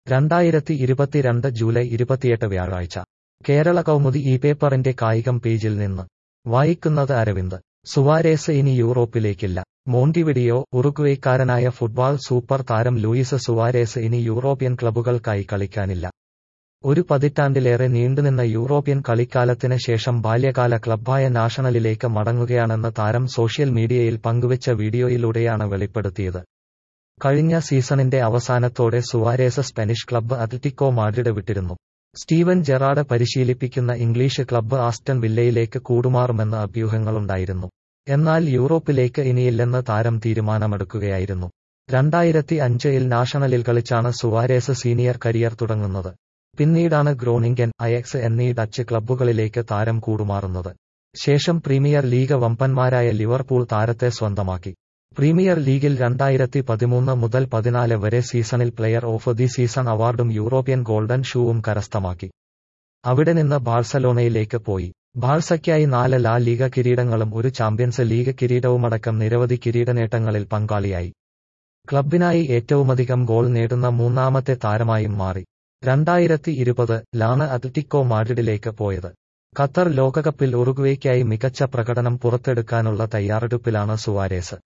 രണ്ടായിരത്തി ഇരുപത്തിരണ്ട് ജൂലൈ ഇരുപത്തിയെട്ട് വ്യാഴാഴ്ച കേരള കൗമുദി ഈ പേപ്പറിന്റെ കായികം പേജിൽ നിന്ന് വായിക്കുന്നത് അരവിന്ദ് സുവാരേസ് ഇനി യൂറോപ്പിലേക്കില്ല മോണ്ടിവിഡിയോ ഉറുഗ്വേക്കാരനായ ഫുട്ബോൾ സൂപ്പർ താരം ലൂയിസ് സുവാരേസ് ഇനി യൂറോപ്യൻ ക്ലബ്ബുകൾക്കായി കളിക്കാനില്ല ഒരു പതിറ്റാണ്ടിലേറെ നീണ്ടുനിന്ന യൂറോപ്യൻ കളിക്കാലത്തിന് ശേഷം ബാല്യകാല ക്ലബ്ബായ നാഷണലിലേക്ക് മടങ്ങുകയാണെന്ന് താരം സോഷ്യൽ മീഡിയയിൽ പങ്കുവച്ച വീഡിയോയിലൂടെയാണ് വെളിപ്പെടുത്തിയത് കഴിഞ്ഞ സീസണിന്റെ അവസാനത്തോടെ Suarez Spanish club Atletico Madrid വിട്ടിരുന്നു സ്റ്റീവൻ ജെറാഡ് പരിശീലിപ്പിക്കുന്ന ഇംഗ്ലീഷ് ക്ലബ്ബ് ആസ്റ്റൺ വില്ലയിലേക്ക് കൂടുമാറുമെന്ന് അഭ്യൂഹങ്ങളുണ്ടായിരുന്നു എന്നാൽ യൂറോപ്പിലേക്ക് ഇനിയില്ലെന്ന് താരം തീരുമാനമെടുക്കുകയായിരുന്നു രണ്ടായിരത്തി അഞ്ചിൽ നാഷണലിൽ കളിച്ചാണ് സുവാരേസ് സീനിയർ കരിയർ തുടങ്ങുന്നത് പിന്നീടാണ് ഗ്രോണിംഗൻ അയക്സ് എന്നീ ഡച്ച് ക്ലബ്ബുകളിലേക്ക് താരം കൂടുമാറുന്നത് ശേഷം പ്രീമിയർ ലീഗ് വമ്പന്മാരായ ലിവർപൂൾ താരത്തെ സ്വന്തമാക്കി പ്രീമിയർ ലീഗിൽ രണ്ടായിരത്തി പതിമൂന്ന് മുതൽ പതിനാല് വരെ സീസണിൽ പ്ലെയർ ഓഫ് ദി സീസൺ അവാർഡും യൂറോപ്യൻ ഗോൾഡൻ ഷൂവും കരസ്ഥമാക്കി അവിടെ നിന്ന് ബാഴ്സലോണയിലേക്ക് പോയി ബാഴ്സയ്ക്കായി നാല് ലാ ലീഗ കിരീടങ്ങളും ഒരു ചാമ്പ്യൻസ് ലീഗ് കിരീടവുമടക്കം നിരവധി കിരീടനേട്ടങ്ങളിൽ പങ്കാളിയായി ക്ലബിനായി ഏറ്റവുമധികം ഗോൾ നേടുന്ന മൂന്നാമത്തെ താരമായും മാറി രണ്ടായിരത്തി ഇരുപത് ലാണ് അത്ലറ്റിക്കോ മാഡ്രിഡിലേക്ക് പോയത് ഖത്തർ ലോകകപ്പിൽ ഉറുഗ്വേക്കായി മികച്ച പ്രകടനം പുറത്തെടുക്കാനുള്ള തയ്യാറെടുപ്പിലാണ് സുവാരേസ്